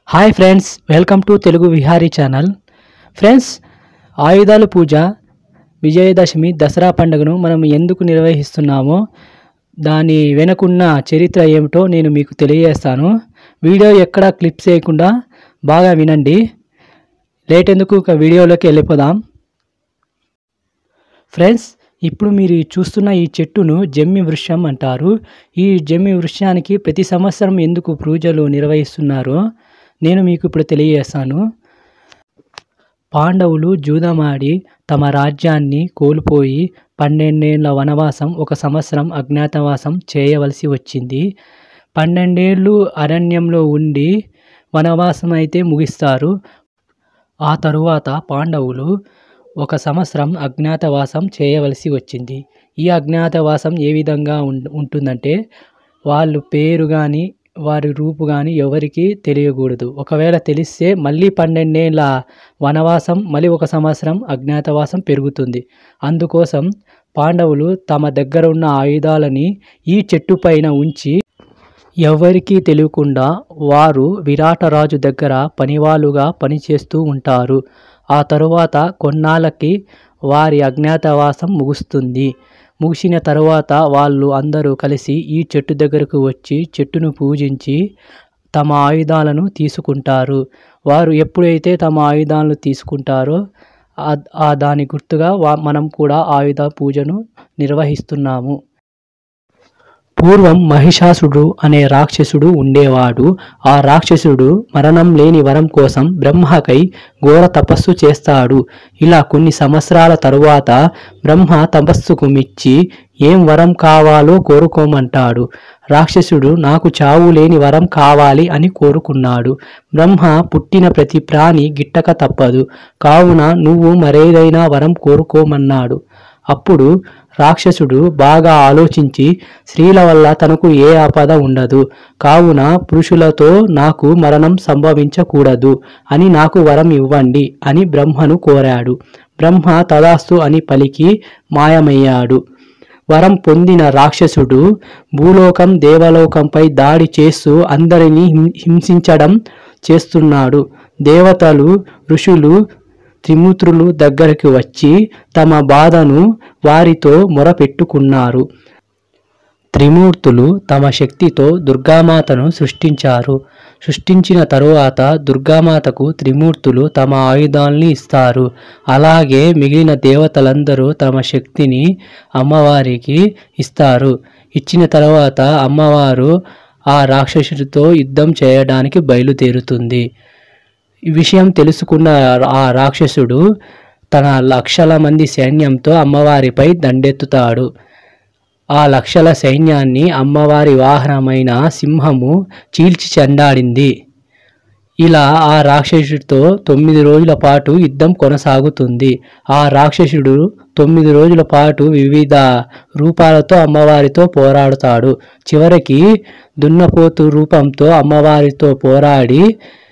hi friends welcome to Telugu Vihari channel friends ఆయుధాల పూజ విజయదశమి దసరా పండుగను మనం ఎందుకు నిర్వహిస్తున్నామో దాని వెనుకున్న చరిత్ర ఏమిటో నేను మీకు తెలియజేస్తాను వీడియో ఎక్కడా క్లిప్ చేయకుండా బాగా వినండి లేట్ ఎందుకు ఒక వీడియోలోకి వెళ్ళిపోదాం ఫ్రెండ్స్ ఇప్పుడు మీరు ఈ చూస్తున్న ఈ చెట్టును జమ్మి వృక్షం అంటారు ఈ జమ్మి వృక్షానికి ప్రతి సంవత్సరం ఎందుకు పూజలు నిర్వహిస్తున్నారో నేను మీకు ఇప్పుడు తెలియజేస్తాను పాండవులు జూదమాడి తమ రాజ్యాన్ని కోల్పోయి పన్నెండేళ్ల వనవాసం ఒక సంవత్సరం అజ్ఞాతవాసం చేయవలసి వచ్చింది పన్నెండేళ్ళు అరణ్యంలో ఉండి వనవాసం అయితే ముగిస్తారు ఆ తరువాత పాండవులు ఒక సంవత్సరం అజ్ఞాతవాసం చేయవలసి వచ్చింది ఈ అజ్ఞాతవాసం ఏ విధంగా ఉం- ఉంటుందంటే వాళ్ళు పేరు కానీ వారి రూపు కానీ ఎవరికి తెలియకూడదు ఒకవేళ తెలిస్తే మళ్ళీ పన్నెండేళ్ళ వనవాసం మళ్ళీ ఒక సంవత్సరం అజ్ఞాతవాసం పెరుగుతుంది అందుకోసం పాండవులు తమ దగ్గర ఉన్న ఆయుధాలని ఈ చెట్టు పైన ఉంచి ఎవరికీ తెలియకుండా వారు విరాటరాజు దగ్గర పనివాళ్ళుగా పనిచేస్తూ ఉంటారు ఆ తరువాత కొన్నాళ్ళకి వారి అజ్ఞాతవాసం ముగుస్తుంది ముగిసిన తరువాత వాళ్ళు అందరూ కలిసి ఈ చెట్టు దగ్గరకు వచ్చి చెట్టును పూజించి తమ ఆయుధాలను తీసుకుంటారు వారు ఎప్పుడైతే తమ ఆయుధాలను తీసుకుంటారో ఆ- ఆ దాని గుర్తుగా వా- మనం కూడా ఆయుధ పూజను నిర్వహిస్తున్నాము పూర్వం మహిషాసుడు అనే రాక్షసుడు ఉండేవాడు ఆ రాక్షసుడు మరణం లేని వరం కోసం బ్రహ్మకై ఘోర తపస్సు చేస్తాడు ఇలా కొన్ని సంవత్సరాల తరువాత బ్రహ్మ తపస్సుకు మెచ్చి ఏం వరం కావాలో కోరుకోమంటాడు రాక్షసుడు నాకు చావు లేని వరం కావాలి అని కోరుకున్నాడు బ్రహ్మ పుట్టిన ప్రతి ప్రాణి గిట్టక తప్పదు కావున నువ్వు మరేదైనా వరం కోరుకోమన్నాడు అప్పుడు రాక్షసుడు బాగా ఆలోచించి స్త్రీల వల్ల తనకు ఏ ఆపద ఉండదు కావున పురుషులతో నాకు మరణం సంభవించకూడదు అని నాకు వరం ఇవ్వండి అని బ్రహ్మను కోరాడు బ్రహ్మ తదాస్తు అని పలికి మాయమయ్యాడు వరం పొందిన రాక్షసుడు భూలోకం దేవలోకంపై దాడి చేస్తూ అందరినీ హిం- హింసించడం చేస్తున్నాడు దేవతలు ఋషులు త్రిమూర్తులు దగ్గరికి వచ్చి తమ బాధను వారితో మొరపెట్టుకున్నారు త్రిమూర్తులు తమ శక్తితో దుర్గామాతను సృష్టించారు సృష్టించిన తరువాత దుర్గామాతకు త్రిమూర్తులు తమ ఆయుధాల్ని ఇస్తారు అలాగే మిగిలిన దేవతలందరూ తమ శక్తిని అమ్మవారికి ఇస్తారు ఇచ్చిన తర్వాత అమ్మవారు ఆ రాక్షసుడితో యుద్ధం చేయడానికి బయలుదేరుతుంది ఈ విషయం తెలుసుకున్న ఆ రాక్షసుడు తన లక్షల మంది సైన్యంతో అమ్మవారిపై దండెత్తుతాడు ఆ లక్షల సైన్యాన్ని అమ్మవారి వాహనమైన సింహము చీల్చి చెండాడింది ఇలా ఆ రాక్షసుడితో తొమ్మిది రోజుల పాటు యుద్ధం కొనసాగుతుంది ఆ రాక్షసుడు తొమ్మిది రోజుల పాటు వివిధ రూపాలతో అమ్మవారితో పోరాడుతాడు చివరికి దున్నపోతు రూపంతో అమ్మవారితో పోరాడి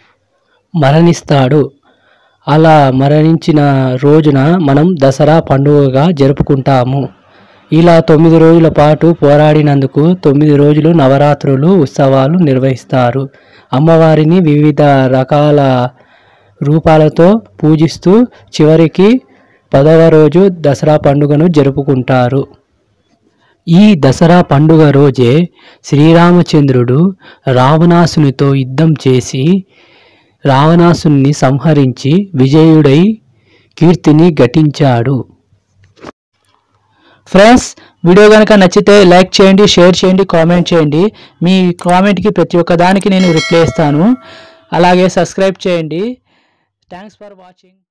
మరణిస్తాడు అలా మరణించిన రోజున మనం దసరా పండుగగా జరుపుకుంటాము ఇలా తొమ్మిది రోజుల పాటు పోరాడినందుకు తొమ్మిది రోజులు నవరాత్రులు ఉత్సవాలు నిర్వహిస్తారు అమ్మవారిని వివిధ రకాల రూపాలతో పూజిస్తూ చివరికి పదవ రోజు దసరా పండుగను జరుపుకుంటారు ఈ దసరా పండుగ రోజే శ్రీరామచంద్రుడు రావణాసునితో యుద్ధం చేసి రావణాసుని సంహరించి విజయుడై కీర్తిని ఘటించాడు ఫ్రెండ్స్ వీడియో కనుక నచ్చితే లైక్ చేయండి షేర్ చేయండి కామెంట్ చేయండి మీ కామెంట్కి ప్రతి ఒక్క దానికి నేను రిప్లై ఇస్తాను అలాగే సబ్స్క్రైబ్ చేయండి థ్యాంక్స్ ఫర్ వాచింగ్